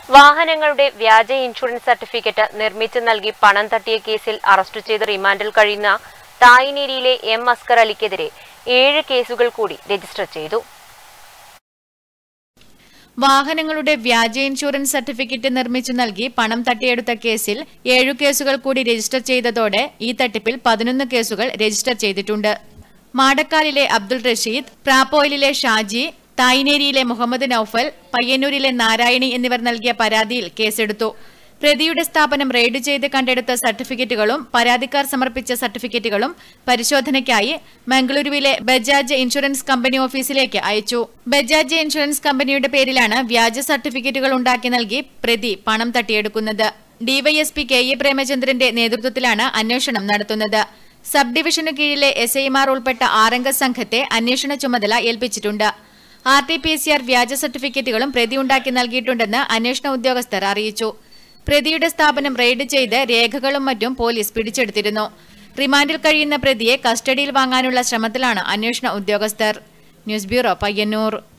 വാഹനങ്ങളുടെ വ്യാജ insurance certificate നിർമ്മിച്ചു നൽകി പണം തട്ടിയ കേസിൽ അറസ്റ്റ് ചെയ്ത് റിമാൻഡിൽ കഴിയുന്ന തായിനേരിയിലെ എം അസ്കർ അലിക്കെതിരെ ഏഴ് കേസുകൾ കൂടി രജിസ്റ്റർ ചെയ്തു വാഹനങ്ങളുടെ വ്യാജ ഇൻഷുറൻസ് സർട്ടിഫിക്കറ്റ് നിർമ്മിച്ചു നൽകി പണം തട്ടിയെടുത്ത കേസിൽ ഏഴു കേസുകൾ കൂടി രജിസ്റ്റർ ചെയ്തതോടെ ഈ തട്ടിപ്പിൽ പതിനൊന്ന് കേസുകൾ രജിസ്റ്റർ ചെയ്തിട്ടുണ്ട് മാടക്കാലിലെ അബ്ദുൾ റഷീദ് പ്രാപ്പോയിലിലെ ഷാജി തായ്നേരിയിലെ മുഹമ്മദ് നൌഫൽ പയ്യന്നൂരിലെ നാരായണി എന്നിവർ നൽകിയ പരാതിയിൽ കേസെടുത്തു പ്രതിയുടെ സ്ഥാപനം റെയ്ഡ് ചെയ്ത് കണ്ടെടുത്ത സർട്ടിഫിക്കറ്റുകളും പരാതിക്കാർ സമർപ്പിച്ച സർട്ടിഫിക്കറ്റുകളും പരിശോധനയ്ക്കായി മംഗളൂരുവിലെ ബജാജ് ഇൻഷുറൻസ് കമ്പനി ഓഫീസിലേക്ക് അയച്ചു ബജാജ് ഇൻഷുറൻസ് കമ്പനിയുടെ പേരിലാണ് വ്യാജ സർട്ടിഫിക്കറ്റുകൾ ഉണ്ടാക്കി നൽകി പ്രതി പണം തട്ടിയെടുക്കുന്നത് ഡിവൈഎസ്പി കെ എ പ്രേമചന്ദ്രന്റെ നേതൃത്വത്തിലാണ് അന്വേഷണം നടത്തുന്നത് സബ് ഡിവിഷനു കീഴിലെ എസ് ഐമാർ ഉൾപ്പെട്ട ആറംഗ സംഘത്തെ അന്വേഷണ ചുമതല ഏൽപ്പിച്ചിട്ടുണ്ട് R T P C R വ്യാജ സർട്ടിഫിക്കറ്റുകളും പ്രതി ഉണ്ടാക്കി നൽകിയിട്ടുണ്ടെന്ന് അന്വേഷണ ഉദ്യോഗസ്ഥർ അറിയിച്ചു പ്രതിയുടെ സ്ഥാപനം റെയ്ഡ് ചെയ്ത് രേഖകളും മറ്റും പോലീസ് പിടിച്ചെടുത്തിരുന്നു റിമാൻഡിൽ കഴിയുന്ന പ്രതിയെ കസ്റ്റഡിയിൽ വാങ്ങാനുള്ള ശ്രമത്തിലാണ് അന്വേഷണ ഉദ്യോഗസ്ഥർ ന്യൂസ് ബ്യൂറോ പയ്യന്നൂർ